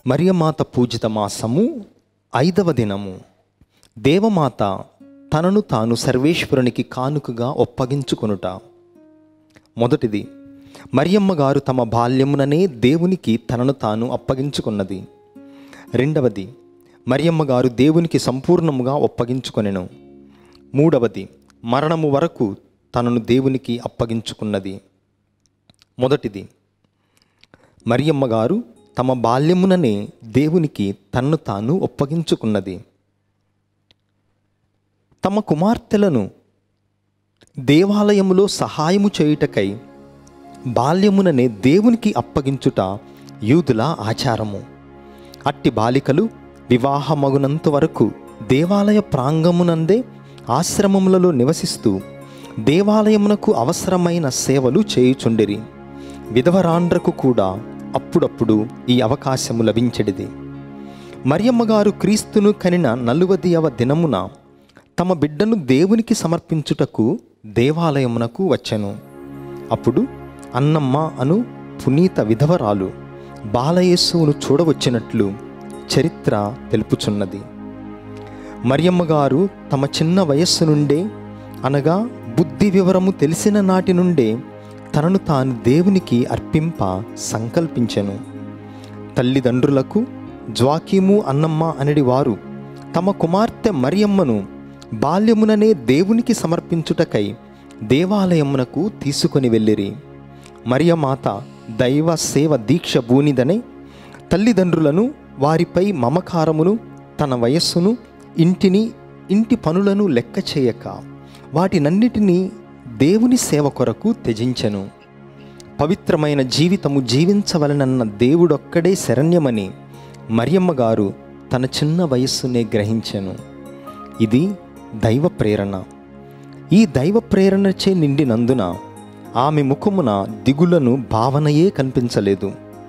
మరియమాత పూజిత మాసము ఐదవ దినము దేవమాత తనను తాను సర్వేశ్వరునికి కానుకగా ఒప్పగించుకొనుట మొదటిది మరియమ్మ గారు తమ బాల్యముననే దేవునికి తనను తాను అప్పగించుకున్నది రెండవది మరియమ్మ గారు దేవునికి సంపూర్ణముగా ఒప్పగించుకొనెను మూడవది మరణము వరకు తనను దేవునికి అప్పగించుకున్నది మొదటిది మరియమ్మ గారు తమ బాల్యముననే దేవునికి తన్ను తాను ఒప్పగించుకున్నది తమ కుమార్తెలను దేవాలయములో సహాయము చేయుటకై బాల్యముననే దేవునికి అప్పగించుట యూదుల ఆచారము అట్టి బాలికలు వివాహమగునంత వరకు దేవాలయ ప్రాంగమునందే ఆశ్రమములలో నివసిస్తూ దేవాలయమునకు అవసరమైన సేవలు చేయుచుండిరి విధవరాండ్రకు కూడా అప్పుడప్పుడు ఈ అవకాశము లభించెడిది మరియమ్మ గారు క్రీస్తును కనిన నలువదియవ దినమున తమ బిడ్డను దేవునికి సమర్పించుటకు దేవాలయమునకు వచ్చెను అప్పుడు అన్నమ్మ అను పునీత విధవరాలు బాలయేసువును చూడవచ్చినట్లు చరిత్ర తెలుపుచున్నది మరియమ్మ గారు తమ చిన్న వయస్సు నుండే అనగా బుద్ధి వివరము తెలిసిన నాటి నుండే తనను తాను దేవునికి అర్పింప సంకల్పించెను తల్లిదండ్రులకు జ్వాకీము అన్నమ్మ అనడి వారు తమ కుమార్తె మరియమ్మను బాల్యముననే దేవునికి సమర్పించుటకై దేవాలయమునకు తీసుకొని వెళ్ళిరి మరియమాత దైవ సేవ దీక్ష బూనిదనే తల్లిదండ్రులను వారిపై మమకారమును తన వయస్సును ఇంటిని ఇంటి పనులను లెక్క చేయక వాటినన్నిటినీ దేవుని సేవ కొరకు త్యజించెను పవిత్రమైన జీవితము జీవించవలనన్న దేవుడొక్కడే శరణ్యమని మరియమ్మ గారు తన చిన్న వయస్సునే గ్రహించెను ఇది దైవ ప్రేరణ ఈ దైవ ప్రేరణచే నిండినందున ఆమె ముఖమున దిగులను భావనయే కనిపించలేదు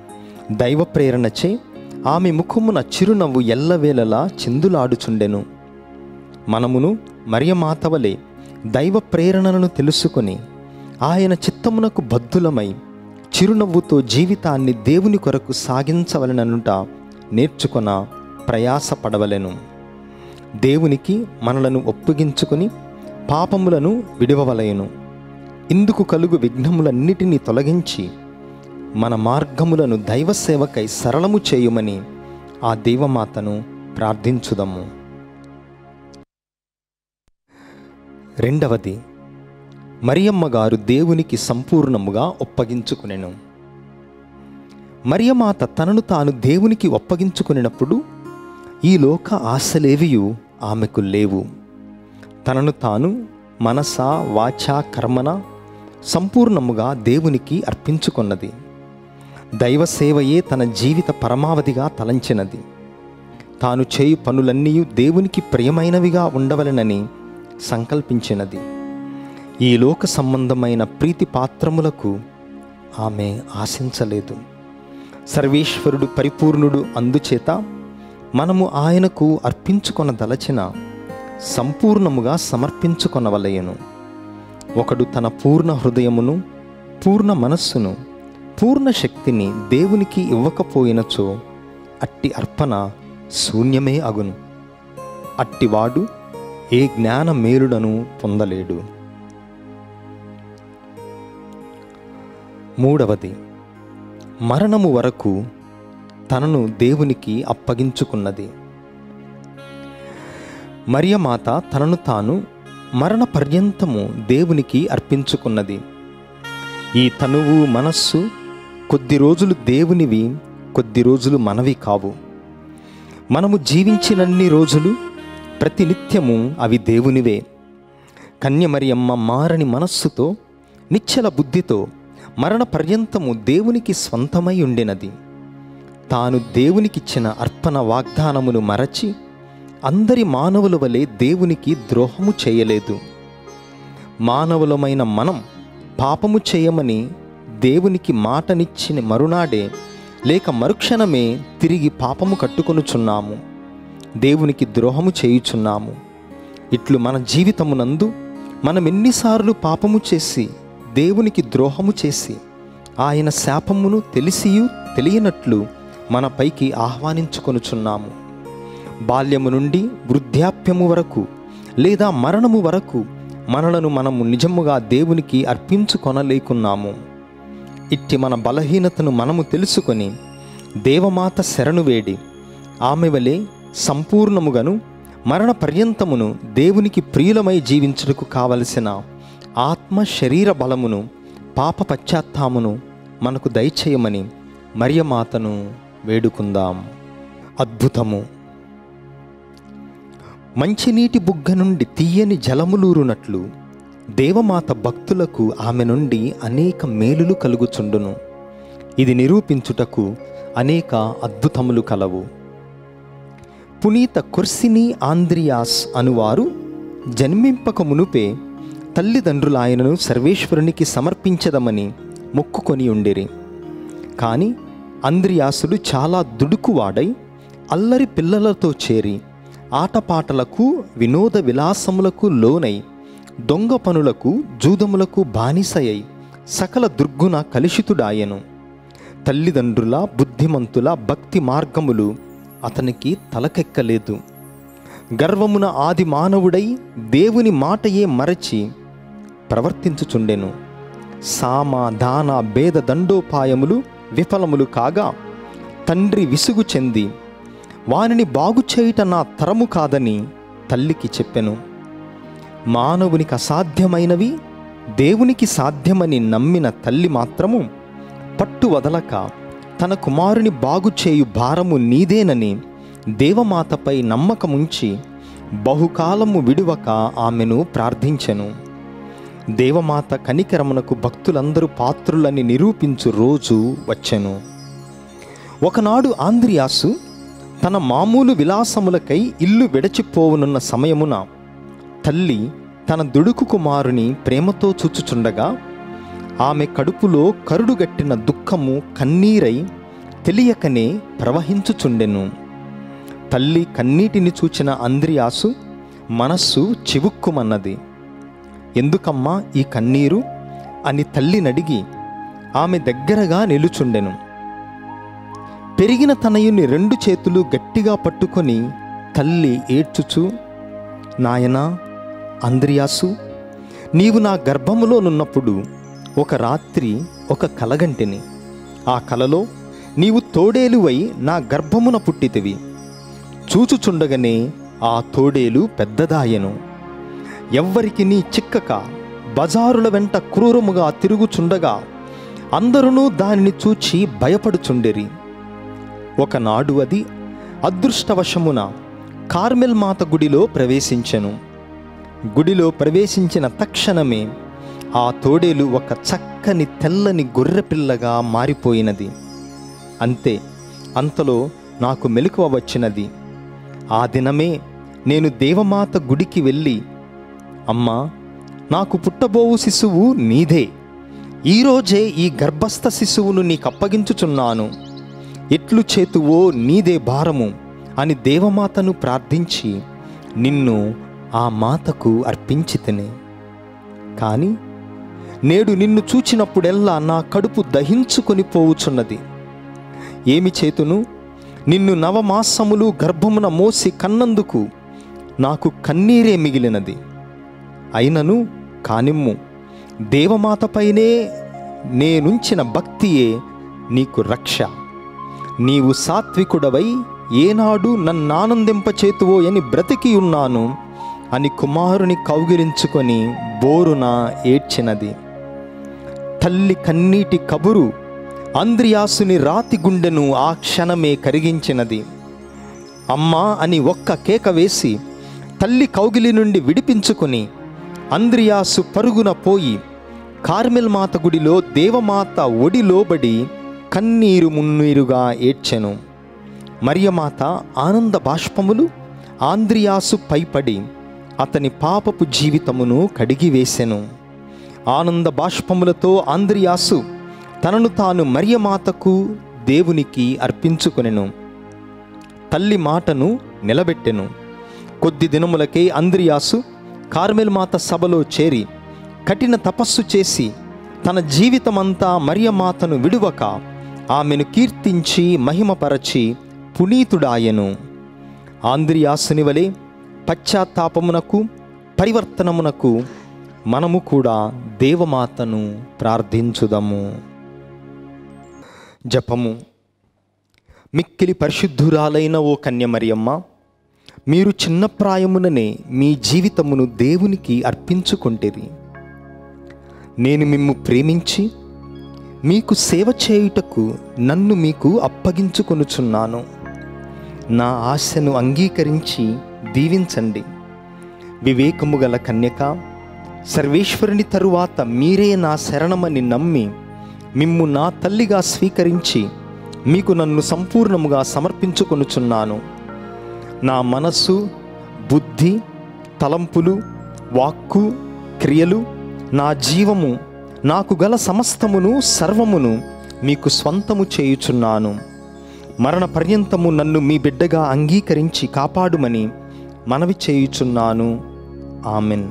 దైవ ప్రేరణచే ఆమె ముఖమున చిరునవ్వు ఎల్లవేళలా చిందులాడుచుండెను మనమును మరియమాతవలే దైవ ప్రేరణను తెలుసుకొని ఆయన చిత్తమునకు బద్ధులమై చిరునవ్వుతో జీవితాన్ని దేవుని కొరకు సాగించవలననుట నేర్చుకొన ప్రయాసపడవలెను దేవునికి మనలను ఒప్పగించుకొని పాపములను విడివవలయను ఇందుకు కలుగు విఘ్నములన్నిటినీ తొలగించి మన మార్గములను దైవ సేవకై సరళము చేయుమని ఆ దేవమాతను ప్రార్థించుదము రెండవది మరియమ్మ గారు దేవునికి సంపూర్ణముగా ఒప్పగించుకునెను మరియమాత తనను తాను దేవునికి ఒప్పగించుకునేటప్పుడు ఈ లోక ఆశలేవియు ఆమెకు లేవు తనను తాను మనస వాచ కర్మన సంపూర్ణముగా దేవునికి అర్పించుకున్నది దైవ సేవయే తన జీవిత పరమావధిగా తలంచినది తాను చేయు పనులన్నీ దేవునికి ప్రియమైనవిగా ఉండవలెనని సంకల్పించినది ఈ లోక సంబంధమైన ప్రీతి పాత్రములకు ఆమె ఆశించలేదు సర్వేశ్వరుడు పరిపూర్ణుడు అందుచేత మనము ఆయనకు అర్పించుకొనదలచిన సంపూర్ణముగా సమర్పించుకొనవలయను ఒకడు తన పూర్ణ హృదయమును పూర్ణ మనస్సును పూర్ణ శక్తిని దేవునికి ఇవ్వకపోయినచో అట్టి అర్పణ శూన్యమే అగును అట్టివాడు ఏ జ్ఞాన మేలుడను పొందలేడు మూడవది మరణము వరకు తనను దేవునికి అప్పగించుకున్నది మరియమాత తనను తాను మరణ పర్యంతము దేవునికి అర్పించుకున్నది ఈ తనువు మనస్సు కొద్ది రోజులు దేవునివి కొద్ది రోజులు మనవి కావు మనము జీవించినన్ని రోజులు ప్రతినిత్యము అవి దేవునివే కన్యమరియమ్మ మారని మనస్సుతో నిశ్చల బుద్ధితో మరణ పర్యంతము దేవునికి స్వంతమై ఉండినది తాను దేవునికిచ్చిన అర్పణ వాగ్దానమును మరచి అందరి మానవుల వలె దేవునికి ద్రోహము చేయలేదు మానవులమైన మనం పాపము చేయమని దేవునికి మాటనిచ్చిన మరునాడే లేక మరుక్షణమే తిరిగి పాపము కట్టుకొనుచున్నాము దేవునికి ద్రోహము చేయుచున్నాము ఇట్లు మన జీవితమునందు మనం ఎన్నిసార్లు పాపము చేసి దేవునికి ద్రోహము చేసి ఆయన శాపమును తెలిసియు తెలియనట్లు మన పైకి ఆహ్వానించుకొనుచున్నాము బాల్యము నుండి వృద్ధాప్యము వరకు లేదా మరణము వరకు మనలను మనము నిజముగా దేవునికి అర్పించుకొనలేకున్నాము ఇట్టి మన బలహీనతను మనము తెలుసుకొని దేవమాత శరణు వేడి ఆమె వలె సంపూర్ణముగను మరణ పర్యంతమును దేవునికి ప్రియులమై జీవించుటకు కావలసిన ఆత్మ శరీర బలమును పాప పశ్చాత్తామును మనకు దయచేయమని మరియమాతను వేడుకుందాం అద్భుతము మంచినీటి బుగ్గ నుండి తీయని జలములూరునట్లు దేవమాత భక్తులకు ఆమె నుండి అనేక మేలులు కలుగుచుండును ఇది నిరూపించుటకు అనేక అద్భుతములు కలవు పునీత కుర్సిని ఆంద్రియాస్ అనువారు జన్మింపక మునుపే తల్లిదండ్రులాయనను సర్వేశ్వరునికి సమర్పించదమని మొక్కుకొని ఉండిరి కానీ అంద్రియాసుడు చాలా దుడుకువాడై అల్లరి పిల్లలతో చేరి ఆటపాటలకు వినోద విలాసములకు లోనై దొంగ పనులకు జూదములకు బానిసయై సకల దుర్గుణ కలుషితుడాయను తల్లిదండ్రుల బుద్ధిమంతుల భక్తి మార్గములు అతనికి తలకెక్కలేదు గర్వమున ఆది మానవుడై దేవుని మాటయే మరచి ప్రవర్తించుచుండెను సామ దాన భేద దండోపాయములు విఫలములు కాగా తండ్రి విసుగు చెంది వానిని బాగు చేయుట నా తరము కాదని తల్లికి చెప్పెను మానవునికి అసాధ్యమైనవి దేవునికి సాధ్యమని నమ్మిన తల్లి మాత్రము పట్టు వదలక తన కుమారుని బాగు చేయు భారము నీదేనని దేవమాతపై నమ్మకముంచి బహుకాలము విడువక ఆమెను ప్రార్థించెను దేవమాత కనికరమునకు భక్తులందరూ పాత్రులని నిరూపించు రోజు వచ్చెను ఒకనాడు ఆంద్రియాసు తన మామూలు విలాసములకై ఇల్లు విడచిపోవునున్న సమయమున తల్లి తన దుడుకు కుమారుని ప్రేమతో చూచుచుండగా ఆమె కడుపులో కరుడుగట్టిన దుఃఖము కన్నీరై తెలియకనే ప్రవహించుచుండెను తల్లి కన్నీటిని చూచిన అంద్రియాసు మనస్సు చివుక్కుమన్నది ఎందుకమ్మా ఈ కన్నీరు అని తల్లినడిగి ఆమె దగ్గరగా నిలుచుండెను పెరిగిన తనయుని రెండు చేతులు గట్టిగా పట్టుకొని తల్లి ఏడ్చుచు నాయనా అంద్రియాసు నీవు నా గర్భములోనున్నప్పుడు ఒక రాత్రి ఒక కలగంటిని ఆ కలలో నీవు తోడేలువై నా గర్భమున పుట్టితివి చూచుచుండగనే ఆ తోడేలు పెద్దదాయెను ఎవ్వరికి నీ చిక్కక బజారుల వెంట క్రూరముగా తిరుగుచుండగా అందరూ దానిని చూచి భయపడుచుండిరి ఒకనాడు అది అదృష్టవశమున కార్మెల్ మాత గుడిలో ప్రవేశించెను గుడిలో ప్రవేశించిన తక్షణమే ఆ తోడేలు ఒక చక్కని తెల్లని గొర్రెపిల్లగా మారిపోయినది అంతే అంతలో నాకు మెలకువ వచ్చినది ఆ దినమే నేను దేవమాత గుడికి వెళ్ళి అమ్మా నాకు పుట్టబోవు శిశువు నీదే ఈరోజే ఈ గర్భస్థ శిశువును నీకు అప్పగించుచున్నాను ఎట్లు చేతువో నీదే భారము అని దేవమాతను ప్రార్థించి నిన్ను ఆ మాతకు అర్పించితిని కానీ నేడు నిన్ను చూచినప్పుడెల్లా నా కడుపు దహించుకొని పోవుచున్నది ఏమి చేతును నిన్ను నవమాసములు గర్భమున మోసి కన్నందుకు నాకు కన్నీరే మిగిలినది అయినను కానిమ్ము దేవమాతపైనే నేనుంచిన భక్తియే నీకు రక్ష నీవు సాత్వికుడవై ఏనాడు నన్నానందింపచేతువో అని బ్రతికి ఉన్నాను అని కుమారుని కౌగిలించుకొని బోరున ఏడ్చినది తల్లి కన్నీటి కబురు అంద్రియాసుని రాతి గుండెను ఆ క్షణమే కరిగించినది అమ్మా అని ఒక్క కేక వేసి తల్లి కౌగిలి నుండి విడిపించుకొని అంద్రియాసు పరుగున పోయి కార్మెల్ మాత గుడిలో దేవమాత ఒడిలోబడి కన్నీరు మున్నీరుగా ఏడ్చెను మరియమాత ఆనంద బాష్పములు ఆంద్రియాసు పైపడి అతని పాపపు జీవితమును కడిగివేసెను ఆనంద బాష్పములతో ఆంద్రియాసు తనను తాను మరియమాతకు దేవునికి అర్పించుకొనెను తల్లి మాటను నిలబెట్టెను కొద్ది దినములకే అంద్రియాసు కార్మెల్ మాత సభలో చేరి కఠిన తపస్సు చేసి తన జీవితమంతా మరియమాతను విడువక ఆమెను కీర్తించి మహిమపరచి పునీతుడాయను ఆంధ్రియాసుని వలె పశ్చాత్తాపమునకు పరివర్తనమునకు మనము కూడా దేవమాతను ప్రార్థించుదము జపము మిక్కిలి పరిశుద్ధురాలైన ఓ కన్యమరియమ్మ మీరు చిన్న ప్రాయముననే మీ జీవితమును దేవునికి అర్పించుకొంటిరి నేను మిమ్ము ప్రేమించి మీకు సేవ చేయుటకు నన్ను మీకు అప్పగించుకొనుచున్నాను నా ఆశను అంగీకరించి దీవించండి వివేకము గల కన్యక సర్వేశ్వరుని తరువాత మీరే నా శరణమని నమ్మి మిమ్ము నా తల్లిగా స్వీకరించి మీకు నన్ను సంపూర్ణముగా సమర్పించుకొనుచున్నాను నా మనస్సు బుద్ధి తలంపులు వాక్కు క్రియలు నా జీవము నాకు గల సమస్తమును సర్వమును మీకు స్వంతము చేయుచున్నాను మరణ పర్యంతము నన్ను మీ బిడ్డగా అంగీకరించి కాపాడుమని మనవి చేయుచున్నాను ఆమెన్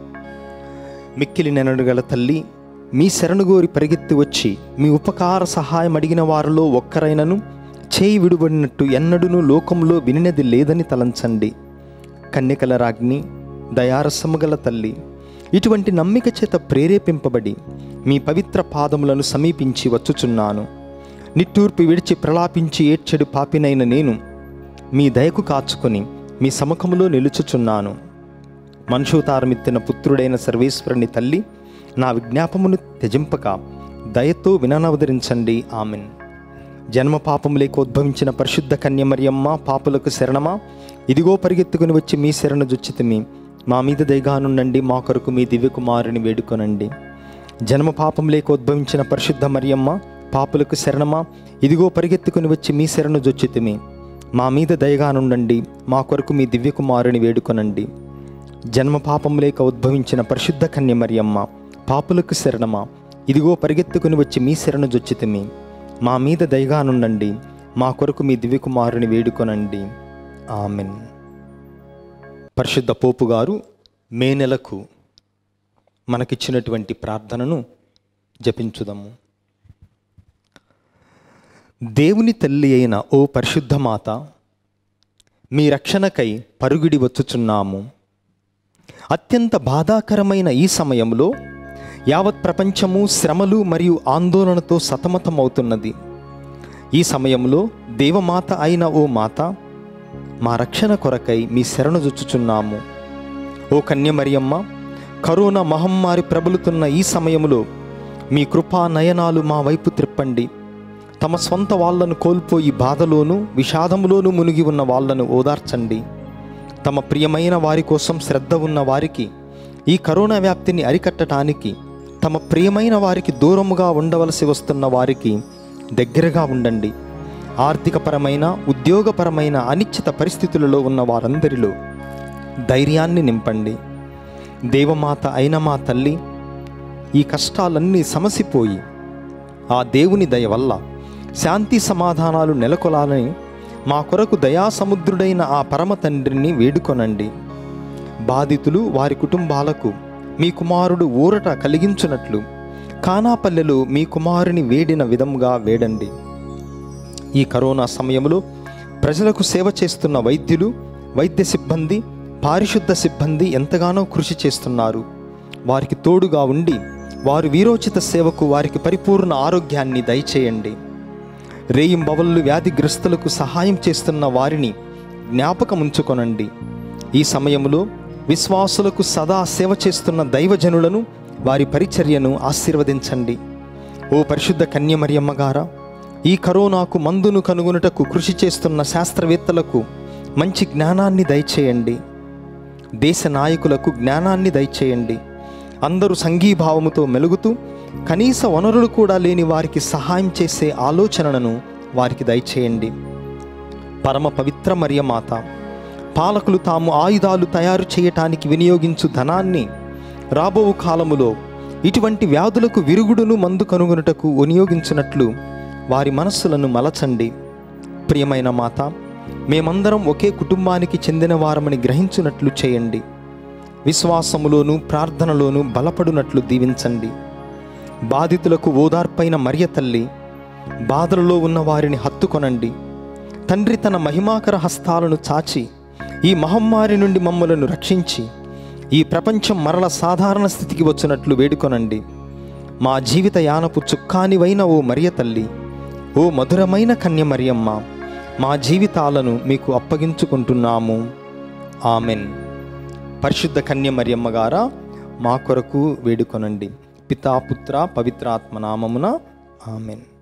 మిక్కిలి నెనడుగల తల్లి మీ శరణుగోరి పరిగెత్తి వచ్చి మీ ఉపకార సహాయం అడిగిన వారిలో ఒక్కరైనను చేయి విడుబడినట్టు ఎన్నడూనూ లోకంలో వినినది లేదని తలంచండి కన్యకల రాజ్ఞి దయారసము గల తల్లి ఇటువంటి నమ్మిక చేత ప్రేరేపింపబడి మీ పవిత్ర పాదములను సమీపించి వచ్చుచున్నాను నిట్టూర్పు విడిచి ప్రలాపించి ఏడ్చెడు పాపినైన నేను మీ దయకు కాచుకొని మీ సముఖములో నిలుచుచున్నాను మనుషోతారమిత్తిన పుత్రుడైన సర్వేశ్వరుని తల్లి నా విజ్ఞాపమును త్యజింపక దయతో విననవదరించండి ఆమెన్ జన్మ పాపములేక ఉద్భవించిన పరిశుద్ధ కన్యమరియమ్మ పాపులకు శరణమా ఇదిగో పరిగెత్తుకుని వచ్చి మీ శరణ జొచ్చితిమి మా మీద దయగానుండండి మా కొరకు మీ దివ్యకుమారుని వేడుకొనండి జన్మ పాపం లేక ఉద్భవించిన పరిశుద్ధ మరియమ్మ పాపులకు శరణమా ఇదిగో పరిగెత్తుకుని వచ్చి మీ శరణు జొచ్చితిమి మా మీద దయగానుండండి మా కొరకు మీ దివ్యకుమారుని వేడుకొనండి జన్మ పాపం లేక ఉద్భవించిన పరిశుద్ధ కన్య మరియమ్మ పాపులకు శరణమా ఇదిగో పరిగెత్తుకుని వచ్చి మీ శరణు జొచ్చితిమి మా మీద దయగానుండండి మా కొరకు మీ దివ్యకుమారుని వేడుకొనండి ఆమెన్ పరిశుద్ధ పోపు గారు మే నెలకు మనకిచ్చినటువంటి ప్రార్థనను జపించుదాము దేవుని తల్లి అయిన ఓ పరిశుద్ధ మాత మీ రక్షణకై పరుగుడి వచ్చుచున్నాము అత్యంత బాధాకరమైన ఈ సమయంలో యావత్ ప్రపంచము శ్రమలు మరియు ఆందోళనతో సతమతమవుతున్నది ఈ సమయంలో దేవమాత అయిన ఓ మాత మా రక్షణ కొరకై మీ శరణు జొచ్చుచున్నాము ఓ కన్యమరియమ్మ కరోనా మహమ్మారి ప్రబలుతున్న ఈ సమయంలో మీ కృపా నయనాలు మా వైపు త్రిప్పండి తమ స్వంత వాళ్ళను కోల్పోయి బాధలోను విషాదములోను మునిగి ఉన్న వాళ్ళను ఓదార్చండి తమ ప్రియమైన వారి కోసం శ్రద్ధ ఉన్న వారికి ఈ కరోనా వ్యాప్తిని అరికట్టడానికి తమ ప్రియమైన వారికి దూరముగా ఉండవలసి వస్తున్న వారికి దగ్గరగా ఉండండి ఆర్థికపరమైన ఉద్యోగపరమైన అనిశ్చిత పరిస్థితులలో ఉన్న వారందరిలో ధైర్యాన్ని నింపండి దేవమాత అయిన మా తల్లి ఈ కష్టాలన్నీ సమసిపోయి ఆ దేవుని దయ వల్ల శాంతి సమాధానాలు నెలకొలాలని మా కొరకు దయాసముద్రుడైన ఆ పరమ తండ్రిని వేడుకొనండి బాధితులు వారి కుటుంబాలకు మీ కుమారుడు ఊరట కలిగించున్నట్లు కానాపల్లెలో మీ కుమారుని వేడిన విధముగా వేడండి ఈ కరోనా సమయంలో ప్రజలకు సేవ చేస్తున్న వైద్యులు వైద్య సిబ్బంది పారిశుద్ధ సిబ్బంది ఎంతగానో కృషి చేస్తున్నారు వారికి తోడుగా ఉండి వారు వీరోచిత సేవకు వారికి పరిపూర్ణ ఆరోగ్యాన్ని దయచేయండి రేయింబవళ్ళు వ్యాధిగ్రస్తులకు సహాయం చేస్తున్న వారిని జ్ఞాపకముంచుకొనండి ఈ సమయంలో విశ్వాసులకు సదా సేవ చేస్తున్న దైవజనులను వారి పరిచర్యను ఆశీర్వదించండి ఓ పరిశుద్ధ కన్యమరియమ్మ గారా ఈ కరోనాకు మందును కనుగొనుటకు కృషి చేస్తున్న శాస్త్రవేత్తలకు మంచి జ్ఞానాన్ని దయచేయండి దేశ నాయకులకు జ్ఞానాన్ని దయచేయండి అందరూ సంఘీభావముతో మెలుగుతూ కనీస వనరులు కూడా లేని వారికి సహాయం చేసే ఆలోచనలను వారికి దయచేయండి పరమ పవిత్ర మరియమాత పాలకులు తాము ఆయుధాలు తయారు చేయటానికి వినియోగించు ధనాన్ని రాబో కాలములో ఇటువంటి వ్యాధులకు విరుగుడును మందు కనుగొనుటకు వినియోగించినట్లు వారి మనస్సులను మలచండి ప్రియమైన మాత మేమందరం ఒకే కుటుంబానికి చెందిన వారమని గ్రహించున్నట్లు చేయండి విశ్వాసములోను ప్రార్థనలోను బలపడునట్లు దీవించండి బాధితులకు ఓదార్పైన మరియ తల్లి బాధలలో ఉన్న వారిని హత్తుకొనండి తండ్రి తన మహిమాకర హస్తాలను చాచి ఈ మహమ్మారి నుండి మమ్మలను రక్షించి ఈ ప్రపంచం మరల సాధారణ స్థితికి వచ్చినట్లు వేడుకొనండి మా జీవిత యానపు చుక్కానివైన ఓ మరియ తల్లి ఓ మధురమైన కన్య మరియమ్మ మా జీవితాలను మీకు అప్పగించుకుంటున్నాము ఆమెన్ పరిశుద్ధ కన్య మరియమ్మ గారా మా కొరకు వేడుకొనండి పితా పుత్ర పవిత్రాత్మ నామమున ఆమెన్